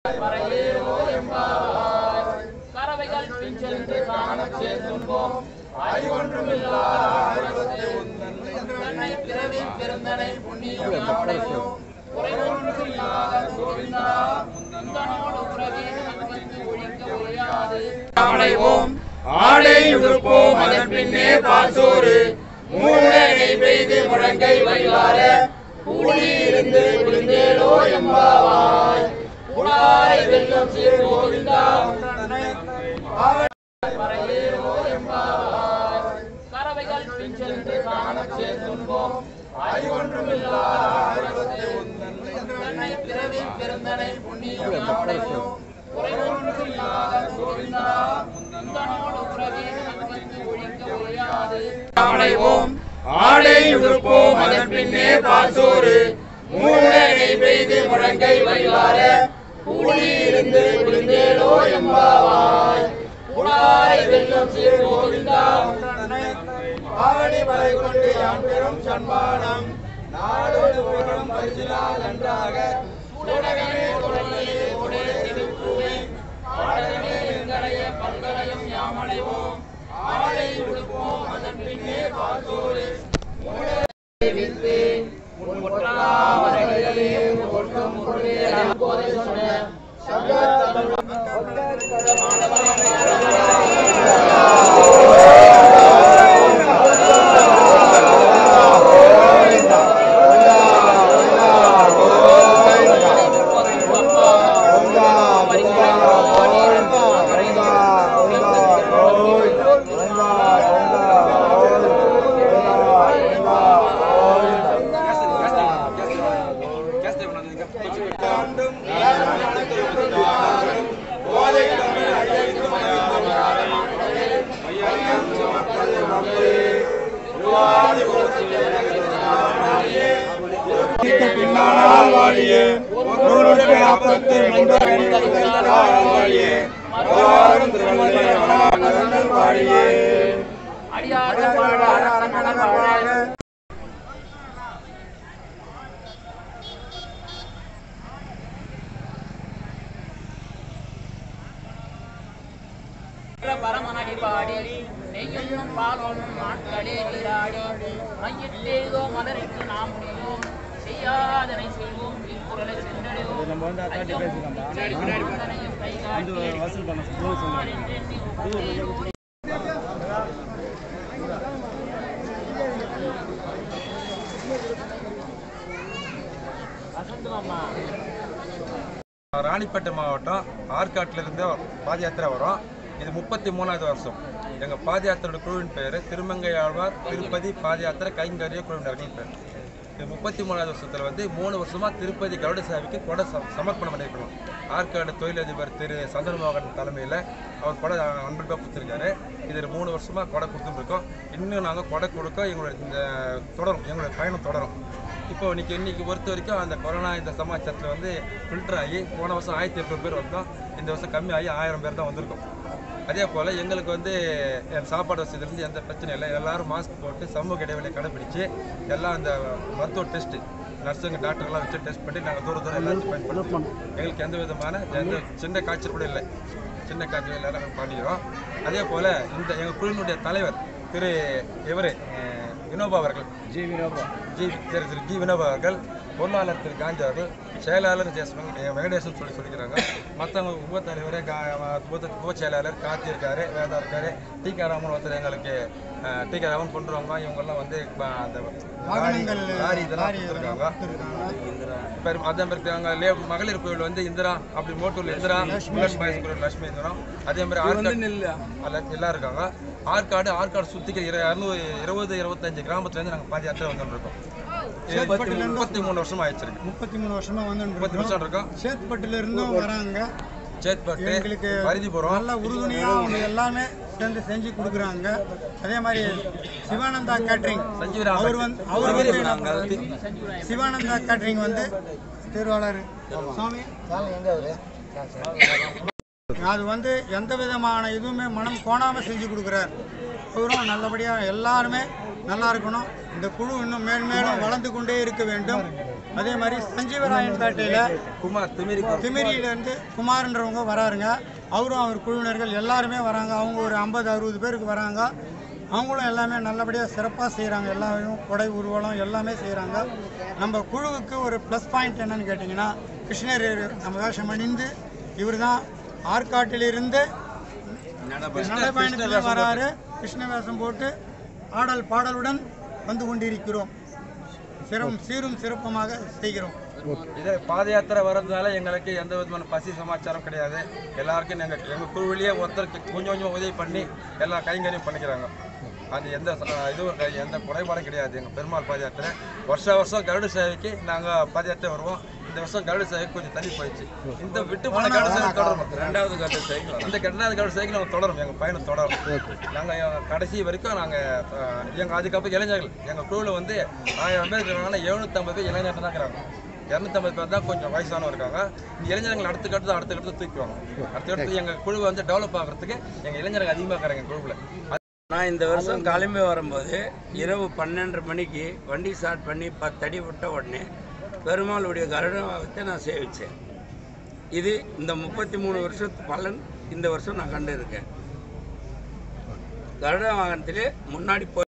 மறையேறோ எம்பாவாய். கறவைகள் பின் சென்று காணச் சேர்த்துன்போம் அறிவொன்றுமில்லாத ஆர்வத்தை உந்தன்னை பிறவி பெருந்தனை புண்ணியம் யாவுடையோம். குறைவொன்றுமில்லாத கோவிந்தா முந்தனோடு உறவே நமக்கு ஒழிக்க ஒழியாது அடைவோம் ஆடை உடுப்போம் அதன் பின்னே பாசோறு மூடனை பெய்து முழங்கை வழிவார கூடியிருந்து விழுந்தேலோ எம்பாவாய் குடாரை வெள்ளம் சீர் கோவிந்தா உந்தன்னை மறையேறோ எம்பாவாய். கறவைகள் பின் சென்று காணச் சேர்த்துன்போம் அறிவொன்றுமில்லாத ஆர்வத்தை உந்தன்னை பிறவி பெருந்தனை புண்ணியம் யாவுடையோம். குறைவொன்றுமில்லாத கோவிந்தா முந்தனோடு உறவே நமக்கு ஒழிக்க ஒழியாது அடைவோம் ஆடை உடுப்போம் அதன் பின்னே பாசோறு மூடனை பெய்து முழங்கை வழிவார கூடியிருந்து விழுந்தேலோ எம்பாவாய் குடாரை வெள்ளம் சீர் கோவிந்தா உந்தன்னை ஆவணி மலை கொண்டு யான் பெரும் சன்மானம் நாடோடு உலகம் பரிசிலால் நன்றாக உடனே உடனே உடே திருப்புவே ஆடனே எங்களைய பல்கலையும் யாமடைவோம் ஆடை உடுப்போம் அதன் பின்னே பார்த்தோரு வித்து முற்றாமரைகளே ஒட்டும் முருகே அப்போதே சொன்ன சங்கத்தமிழ் பின்னானால் வாழியே நூறுடைய அப்பத்தை முன்பாக வாழியே மறுவாரும் திருவள்ளுவரை வணங்காமல் வாழியே அடியார்கள் வாழ அரசன் வாழ பரமனடி பாடி நெய்யும் பாலும் நாட்களே நீராடி மையிட்டேதோ மலருக்கு நாம் முடிவோம் செய்யாதனை செய்வோம் இக்குறளை சென்றடைவோம் நம்ம வந்து அத்தாட்டி பேசிக்கலாம் ராணிப்பேட்டை மாவட்டம் ஆற்காட்டிலிருந்து பாத யாத்திரை வரும் இது முப்பத்தி மூணாவது வருஷம் எங்கள் பாத யாத்திரையோட குழுவின் பேர் திருமங்கை ஆழ்வார் திருப்பதி பாத யாத்திரை கைங்கரிய குழுவினர்கள் பேர் இது முப்பத்தி மூணாவது வருஷத்தில் வந்து மூணு வருஷமாக திருப்பதி கருட சேவைக்கு கொடை ச சமர்ப்பணம் பண்ணியிருக்கணும் ஆற்காடு தொழிலதிபர் திரு சந்திரமோகன் தலைமையில் அவர் கொடை அன்பளிப்பாக கொடுத்துருக்காரு இது மூணு வருஷமாக கொடை கொடுத்துருக்கோம் இன்னும் நாங்கள் கொடை கொடுக்க எங்களுடைய இந்த தொடரும் எங்களுடைய பயணம் தொடரும் இப்போ இன்னைக்கு இன்னைக்கு பொறுத்த வரைக்கும் அந்த கொரோனா இந்த சமாச்சாரத்தில் வந்து ஃபில்டர் ஆகி போன வருஷம் ஆயிரத்தி எட்நூறு பேர் வந்தோம் இந்த வருஷம் கம்மி ஆகி ஆயிரம் பேர் தான் வந்திருக்கோம் அதே போல் எங்களுக்கு வந்து என் சாப்பாடு வசதியிலேருந்து எந்த பிரச்சனையும் இல்லை எல்லாரும் மாஸ்க் போட்டு சமூக இடைவெளியை கடைபிடிச்சு எல்லாம் அந்த மருத்துவ டெஸ்ட்டு நர்ஸுங்க டாக்டர்லாம் வச்சு டெஸ்ட் பண்ணி நாங்கள் தூர தூரம் எல்லாத்தையும் பயன்படுத்துகிறோம் எங்களுக்கு எந்த விதமான எந்த சின்ன காய்ச்சல் கூட இல்லை சின்ன காய்ச்சல் எல்லாரும் நாங்கள் பண்ணிக்கிறோம் அதே போல் இந்த எங்கள் குழுவினுடைய தலைவர் திரு இவர் வினோபா அவர்கள் ஜி வினோபா ஜி திரு திரு ஜி வினோபா அவர்கள் பொருளாளர் திரு காந்தி அவர்கள் செயலாளர் ஜெயஸ்வரன் வெங்கடேசன் சொல்லி சொல்லிக்கிறாங்க மற்றவங்க உப தலைவர் உப செயலாளர் கார்த்தி இருக்காரு வேதா இருக்காரு டி கே ராமன் ஒருத்தர் எங்களுக்கு அஹ், டி கே ராமன் கொண்டுருவாங்க இவங்கெல்லாம் வந்து இப்ப அந்த லாரி லாரி இதெல்லாம் கொடுத்துருக்காங்க இப்போ அதே மாதிரி இருக்காங்க லே மகளிர் கோவில் வந்து இந்திரா அப்படி மோட்டூர்ல இந்திரா லட்சுமி கோவில் லட்சுமி இந்திரம் அதே மாதிரி ஆற்காடு அல்ல- எல்லாம் இருக்காங்க ஆற்காடு ஆற்காடு சுத்திக்கிற இரு இரநூறு இருபது இருபத்தஞ்சு கிராமத்துலேருந்து நாங்கள் பாதி யாத்திரை வந்துட்டு இருக்கோம் இது முப்பத்தி மூணு வருஷமா ஆயிடுச்சிருக்கு முப்பத்தி மூணு வருஷமா வந்து முப்பத்தி வருஷம் இருக்கோம் சேத்பட்டுல இருந்தும் வராங்க சேத்பட்டு எங்களுக்கு பரிதிபுரம் நல்ல உறுதுணையா அவங்க எல்லாமே சேர்ந்து செஞ்சு கொடுக்குறாங்க அதே மாதிரி சிவானந்தா கேட்ரிங் சஞ்சீவராமன் அவர் வந்து அவர் வந்து என்ன பண்றாரு? சிவானந்தா கேட்ரிங் வந்து திருவாளர் சுவாமி அது வந்து எந்த விதமான இதுவுமே மனம் கோணாம செஞ்சு கொடுக்குறார் அவரும் நல்லபடியா எல்லாருமே நல்லா இருக்கணும் இந்த குழு இன்னும் மேன்மேலும் வளர்ந்து கொண்டே இருக்க வேண்டும் அதே மாதிரி சஞ்சீவராயன் பேட்டையில் குமார் திமிரி திமிரியிலேருந்து குமார்ன்றவங்க வராருங்க அவரும் அவர் குழுவினர்கள் எல்லாருமே வராங்க அவங்க ஒரு ஐம்பது அறுபது பேருக்கு வராங்க அவங்களும் எல்லாமே நல்லபடியாக சிறப்பாக செய்கிறாங்க எல்லாரும் கொடை ஊர்வலம் எல்லாமே செய்கிறாங்க நம்ம குழுவுக்கு ஒரு ப்ளஸ் பாயிண்ட் என்னன்னு கேட்டிங்கன்னா கிருஷ்ணர் நம்ம வேஷம் அணிந்து இவர் தான் ஆற்காட்டிலிருந்து நடைபயணத்தில் வராரு கிருஷ்ண வேஷம் போட்டு ஆடல் பாடலுடன் வந்து கொண்டிருக்கிறோம் சிறம் சீரும் சிறப்புமாக செய்கிறோம் இதே பாத யாத்திரை வர்றதுனால எங்களுக்கு எந்த விதமான பசி சமாச்சாரம் கிடையாது எல்லாருக்கும் எங்கள் எங்கள் குழுவிலேயே ஒருத்தருக்கு கொஞ்சம் கொஞ்சம் உதவி பண்ணி எல்லா கைங்கரியம் பண்ணிக்கிறாங்க அது எந்த ச- இதுவும் கிடை- எந்த குறைபாடும் கிடையாது எங்கள் பெருமாள் பாத யாத்திரை வருஷ வருஷம் கருடு சேவைக்கு நாங்கள் பாத யாத்திரை வருவோம் இந்த வருஷம் கருடு சேவைக்கு கொஞ்சம் தள்ளி போயிடுச்சு இந்த விட்டு போன கருடு சேவை தொடரும் ரெண்டாவது கருடு சைக்கிள் இந்த ரெண்டாவது கருடு சைக்கிள் நாங்கள் தொடரும் எங்கள் பயணம் தொடரும் நாங்கள் கடைசி வரைக்கும் நாங்கள் எங்கள் அதுக்கப்புறம் இளைஞர்கள் எங்கள் குழுவில் வந்து ஆயிரம் பேர் இருக்கிறாங்கன்னா எழுநூற்றம்பது பேர் இளைஞர்கள் தான் இருக்கிறாங்க இரநூத்தம்பது பேர் தான் கொஞ்சம் வயசானவங்க இருக்காங்க இந்த இளைஞர்கள் அடுத்த கட்டத்தை அடுத்த கட்டத்தை தூக்குவாங்க அடுத்த கட்டத்து எங்கள் குழு வந்து டெவலப் ஆகிறதுக்கு எங்கள் இளைஞர்கள் அதிகமாக இருக்கிறாங்க எங்கள் குழுவில் நான் இந்த வருஷம் கிளம்பி வரும்போது இரவு பன்னெண்டு மணிக்கு வண்டி ஸ்டார்ட் பண்ணி பத்தடி விட்ட உடனே பெருமாளுடைய கருட வாகத்தை நான் சேவித்தேன் இது இந்த முப்பத்தி மூணு வருஷத்து பலன் இந்த வருஷம் நான் கண்டு இருக்கேன் கருட வாகனத்திலே முன்னாடி போய்